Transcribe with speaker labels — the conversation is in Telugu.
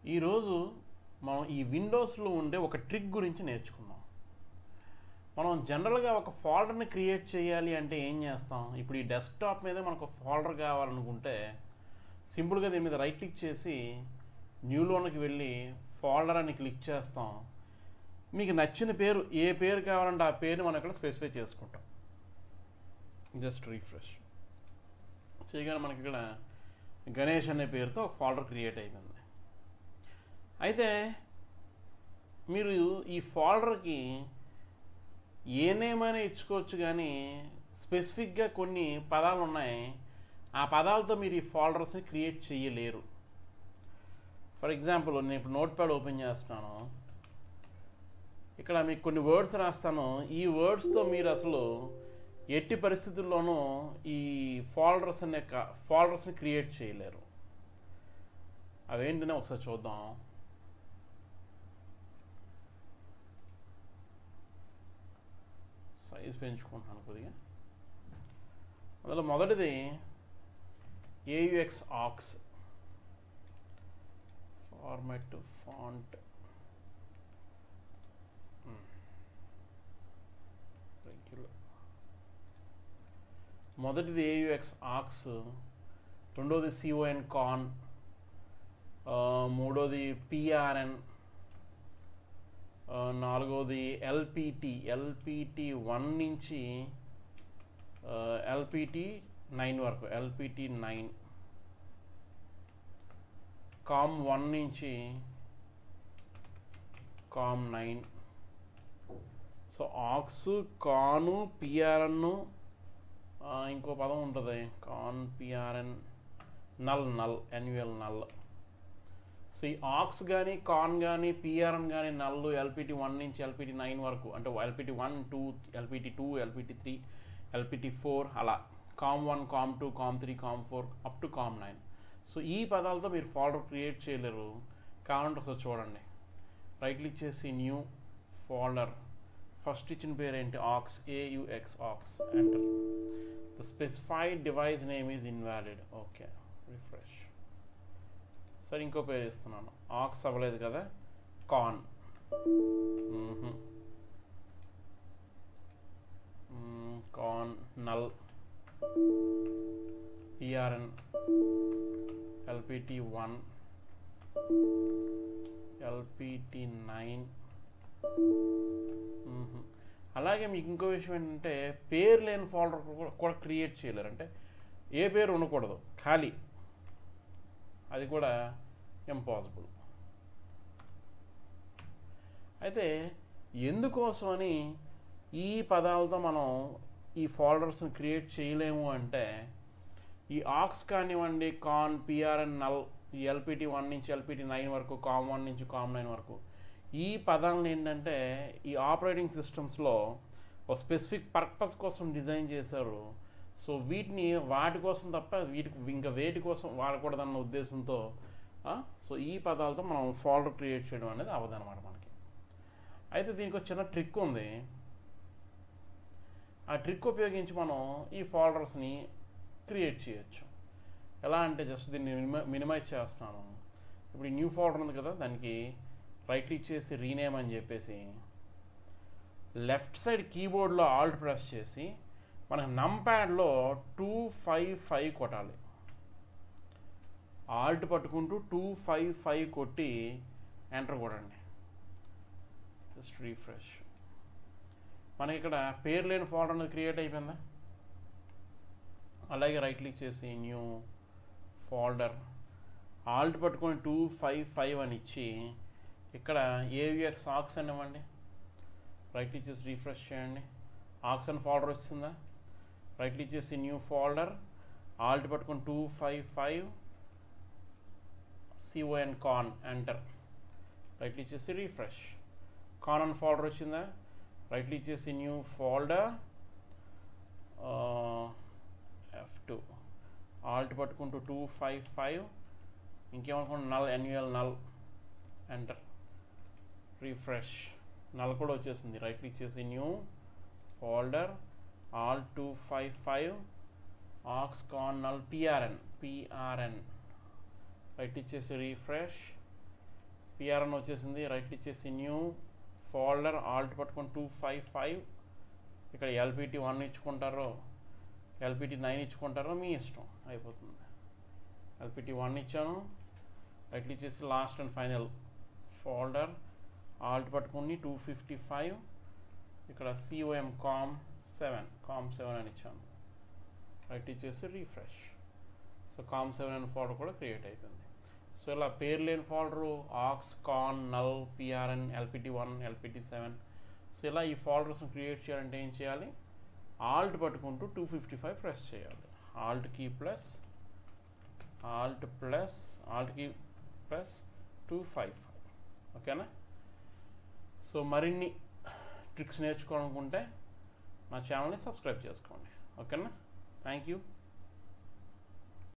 Speaker 1: ఈరోజు మనం ఈ విండోస్లో ఉండే ఒక ట్రిక్ గురించి నేర్చుకుందాం మనం జనరల్గా ఒక ఫోల్డర్ని క్రియేట్ చేయాలి అంటే ఏం చేస్తాం ఇప్పుడు ఈ డెస్క్టాప్ మీద మనకు ఫోల్డర్ కావాలనుకుంటే సింపుల్గా దీని మీద రైట్ క్లిక్ చేసి న్యూలోనికి వెళ్ళి ఫోల్డర్ అని క్లిక్ చేస్తాం మీకు నచ్చిన పేరు ఏ పేరు కావాలంటే ఆ పేరుని మనం ఇక్కడ స్పెసిఫై చేసుకుంటాం జస్ట్ రీఫ్రెష్ చేయగానే మనకి ఇక్కడ గణేష్ అనే పేరుతో ఒక ఫోల్డర్ క్రియేట్ అయిపోయింది అయితే మీరు ఈ ఫోల్డర్కి ఏ నేమ్ అయినా ఇచ్చుకోవచ్చు కానీ స్పెసిఫిక్గా కొన్ని పదాలు ఉన్నాయి ఆ పదాలతో మీరు ఈ ఫోల్డర్స్ని క్రియేట్ చేయలేరు ఫర్ ఎగ్జాంపుల్ నేను ఇప్పుడు నోట్ ప్యాడ్ ఓపెన్ చేస్తున్నాను ఇక్కడ మీకు కొన్ని వర్డ్స్ రాస్తాను ఈ వర్డ్స్తో మీరు అసలు ఎట్టి పరిస్థితుల్లోనూ ఈ ఫోల్డర్స్ అనే ఫోల్డర్స్ని క్రియేట్ చేయలేరు అవేంటనే ఒకసారి చూద్దాం సైజ్ పెంచుకుంటున్నాను కొద్దిగా అందులో మొదటిది AUX aux format font regular మొదటిది ఏయుఎక్స్ ఆక్స్ రెండోది సిఓఎన్ కాన్ మూడోది పిఆర్ఎన్ నాలుగోది ఎల్పిటి ఎల్పిటి వన్ నుంచి ఎల్పిటి నైన్ వరకు ఎల్పిటి నైన్ కామ్ వన్ నుంచి com nine so aux con PRN ఇంకో పదం ఉంటుంది con PRN null NUL annual నల్ సో ఈ ఆక్స్ కానీ కాన్ కానీ పిఆర్ఎన్ కానీ నల్లు ఎల్పిటి వన్ నుంచి ఎల్పిటి నైన్ వరకు అంటే LPT one two LPT two LPT three LPT four అలా com one com two com three com four up to com nine so ఈ పదాలతో మీరు ఫోల్డర్ క్రియేట్ చేయలేరు కావాలంటే ఒకసారి చూడండి రైట్ క్లిక్ చేసి న్యూ ఫోల్డర్ ఫస్ట్ ఇచ్చిన పేరు ఏంటి aux AUX aux enter the specified device name is invalid okay refresh సరే ఇంకో పేరు ఇస్తున్నాను ఆక్స్ అవ్వలేదు కదా con con null PRN LPT one LPT nine అలాగే మీకు ఇంకో విషయం ఏంటంటే పేరు లేని ఫోల్డర్ కూడా క్రియేట్ చేయలేరు అంటే ఏ పేరు ఉండకూడదు ఖాళీ అది కూడా ఇంపాసిబుల్ అయితే ఎందుకోసమని ఈ పదాలతో మనం ఈ ఫోల్డర్స్ని క్రియేట్ చేయలేము అంటే ఈ ఆక్స్ కానివ్వండి కాన్ పిఆర్ఎన్ నల్ ఈ ఎల్పిటి వన్ నుంచి ఎల్పిటి నైన్ వరకు కామ్ వన్ నుంచి కామ్ నైన్ వరకు ఈ పదాలను ఏంటంటే ఈ ఆపరేటింగ్ సిస్టమ్స్లో ఒక స్పెసిఫిక్ పర్పస్ కోసం డిజైన్ చేశారు సో వీటిని వాటి కోసం తప్ప వీటికి ఇంకా వేటి కోసం వాడకూడదన్న ఉద్దేశంతో సో ఈ పదాలతో మనం ఫోల్డర్ క్రియేట్ చేయడం అనేది అవ్వదన్నమాట మనకి అయితే దీనికి ఒక చిన్న ట్రిక్ ఉంది ఆ ట్రిక్ ఉపయోగించి మనం ఈ ఫోల్డర్స్ని క్రియేట్ చేయొచ్చు ఎలా అంటే జస్ట్ దీన్ని మినిమైజ్ చేస్తున్నాను ఇప్పుడు ఈ న్యూ ఫోల్డర్ ఉంది కదా దానికి రైట్ క్లిక్ చేసి రీనేమ్ అని చెప్పేసి లెఫ్ట్ సైడ్ కీబోర్డ్లో ఆల్ట్ ప్రెస్ చేసి మనకు నంప్యాడ్లో టూ ఫైవ్ ఫైవ్ కొట్టాలి ఆల్ట్ పట్టుకుంటూ టూ ఫైవ్ ఫైవ్ కొట్టి ఎంటర్ కొట్టండి జస్ట్ రీఫ్రెష్ మనకి ఇక్కడ పేరు లేని ఫోల్డర్ అనేది క్రియేట్ అయిపోయిందా అలాగే రైట్ క్లిక్ చేసి న్యూ ఫోల్డర్ ఆల్ట్ పట్టుకొని టూ ఫైవ్ ఫైవ్ అని ఇచ్చి ఇక్కడ ఏవిఎక్స్ ఆక్స్ అని ఇవ్వండి రైట్ క్లిక్ చేసి రీఫ్రెష్ చేయండి ఆక్స్ అని ఫోల్డర్ వచ్చిందా రైట్ క్లిక్ చేసి న్యూ ఫోల్డర్ ఆల్ట్ పట్టుకొని two five five CON con enter right click చేసి రీఫ్రెష్ కాన్ అని ఫోల్డర్ వచ్చిందా రైట్ క్లిక్ చేసి new folder F two alt పట్టుకుంటూ టూ ఫైవ్ ఫైవ్ ఇంకేమనుకుంటు null annual null enter refresh null కూడా వచ్చేసింది రైట్ క్లిక్ చేసి new folder alt two five five aux con null PRN PRN right ఇచ్చేసి రీఫ్రెష్ పిఆర్ఎన్ వచ్చేసింది రైట్ ఇచ్చేసి న్యూ ఫోల్డర్ ఆల్ట్ పట్టుకొని టూ ఫైవ్ ఫైవ్ ఇక్కడ ఎల్పిటి వన్ ఇచ్చుకుంటారో ఎల్పిటి నైన్ ఇచ్చుకుంటారో మీ ఇష్టం అయిపోతుంది ఎల్పిటి వన్ ఇచ్చాను రైట్ ఇచ్చేసి last and final folder alt పట్టుకుని టూ ఫిఫ్టీ ఫైవ్ ఇక్కడ COM com seven com seven అని ఇచ్చాను రైట్ ఇచ్చేసి రీఫ్రెష్ సో కామ్ సెవెన్ అనే ఫోల్డర్ కూడా క్రియేట్ అయిపోయింది సో ఇలా పేరు లేని folder aux con null PRN LPT one LPT seven so ఇలా ఈ ఫోల్డర్స్ని క్రియేట్ చేయాలంటే ఏం చేయాలి ఆల్ట్ పట్టుకుంటూ టూ ఫిఫ్టీ ఫైవ్ ప్రెస్ చేయాలి alt key plus alt plus alt key plus two five five ఓకేనా సో మరిన్ని ట్రిక్స్ నేర్చుకోవాలనుకుంటే మా ఛానల్ని సబ్స్క్రైబ్ చేసుకోండి ఓకేనా థ్యాంక్ యూ